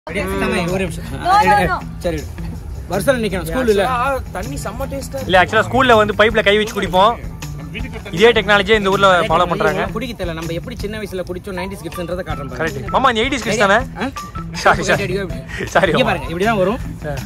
அப்படியே தம்பி, ஒரு நிமிஷம் No, no, no. சரி வருஷம் நிக்கணும் ஸ்கூல் இல்ல தண்ணி செம்ம டேஸ்டா இல்ல ஆக்சுவலா ஸ்கூல்ல வந்து பைப்ல கை வச்சு குடிப்போம் இதே டெக்னாலஜியை இந்த ஊர்ல ஃபாலோ பண்றாங்க குடிக்க தெரியல நம்ம எப்படி சின்ன வயசுல குடிச்சோம் 90s கிட்ஸ்ன்றத காட்டுறோம் பாருங்க. கரெக்ட் மாமா இந்த எயிட்டிஸ் கிட்ஸ் தானே ஆ? சாரி சாரி அடியோ, இப்படி. சாரி இங்க பாருங்க இப்படிதான் வரும்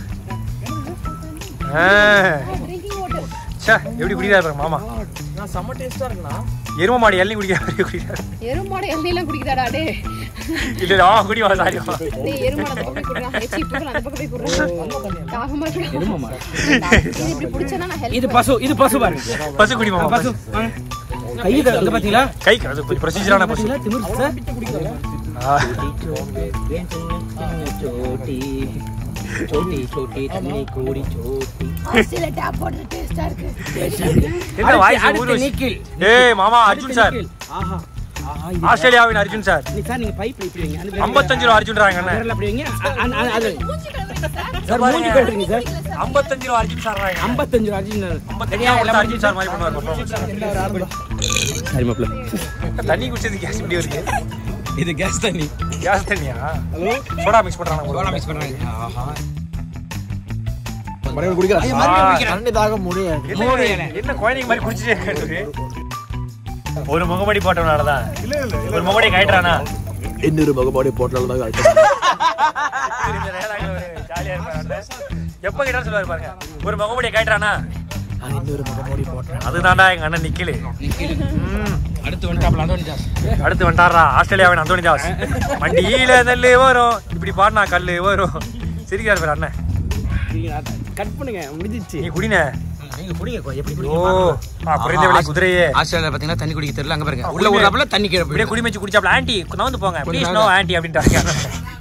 சே எப்படி குடிக்கிறாரு பாருங்க மாமா நான் செம்ம டேஸ்டா இருக்குண்ணா எரும மாடு எல்லாம் குடிக்கிற மாதிரி குடிக்கிறாரு எருமாட எல்லாம் குடிக்குதாடா டே இல்ல இல்ல ஆ குடிவா சாரி டேய் எருமாட அந்த பக்கம் போய் குடுறான் ஏச்சி இப்போ அந்த பக்கம் போய் குடுறான் தாகமா இருக்கு எருமமா? இது இப்படி பிடிச்சனா நான் ஹெல்ப் இது பசு இது பசு பாருங்க பசு குடி மாமா பசு வாங்க. கை இது அங்க பாத்தீங்களா கை அது ப்ரொசீஜரான பசு பாத்தீங்களா திமிரு சார் ஆ. छोटी छोटी छोटी तन्नी कोड़ी छोटी சில டேப் போட்டு டேஸ்டா இருக்கு என்ன வாய்ஸ் அடுத்து ஊரு நிக்கில். ஏய் மாமா அர்ஜுன் சார் நிக்கில். ஆஹா ஆஹா இது ஆஸ்திரேலியாவின் அர்ஜுன் சார் நீ சார் நீங்க பைப் இப்படி வைங்க அந்த ஐம்பத்தஞ்சு ரூபா அர்ஜுன்றாங்க என்ன விரல் அப்படி வைங்க அ- அ- அ- அது சார் மூஞ்சி கட்டுறீங்க சார் ஐம்பத்தஞ்சு ரூபா அர்ஜுன் சார் ஐம்பத்தஞ்சு ரூபா அர்ஜுன் ஐம்பத்தஞ்சு ரூபா அர்ஜுன் சார் மாதிரி பண்ணுவார் சரி மாப்பிள்ள தண்ணி குடிச்சது கேஸ் இப்படி வருது இது கேஸ் தண்ணி கேஸ் தண்ணியா சோடா மிக்ஸ் பண்றாங்க சோடா மிக்ஸ் பண்றாங்க ஆஹா தண்ணி தாக முடியாது என்ன என்ன குழந்தைங்க மாதிரி குடிச்சிட்டே இருக்காரு ஒரு முகமடி போட்டவனாலதான் ஒரு முகமடி காயிட்டானா இன்னொரு முகமாடி போட்டால் தான் ஜாலியா இருப்பாரு எப்ப கேட்டாலும் சொல்லுவாரு பாருங்க ஒரு முகமடியை காயிட்டானா இன்னொரு முகமாடி போட்டேன் அதுதான்டா எங்க அண்ணன் நிக்கலு ம். அடுத்து வந்துட்டாப்ல அந்தோனி தாஸ் அடுத்து வந்துட்டாரா ஆஸ்திரேலியாவின் அந்தோனி தாஸ் வண்டியில நெல்லு வரும் இப்படி பாடினா கல்லு வரும் சிரிக்கிறார் பேர் அண்ணன் கட் பண்ணுங்க முடிஞ்சிச்சு நீ குடின நீங்க குடிங்க எப்படி ஓ ஆ, குறைந்த விலை குதிரையே ஆஸ்திரேலியா பாத்தீங்கன்னா தண்ணி குடிக்க தெரியல அங்க பாருங்க உள்ள ஒரு அப்பல தண்ணி கீழே இப்படியே போயிடும் குடிமச்சு குடிச்சாப்ல ஆண்டி நவுந்து போங்க ப்ளீஸ் நோ ஆண்டி அப்படின்ட்டாங்க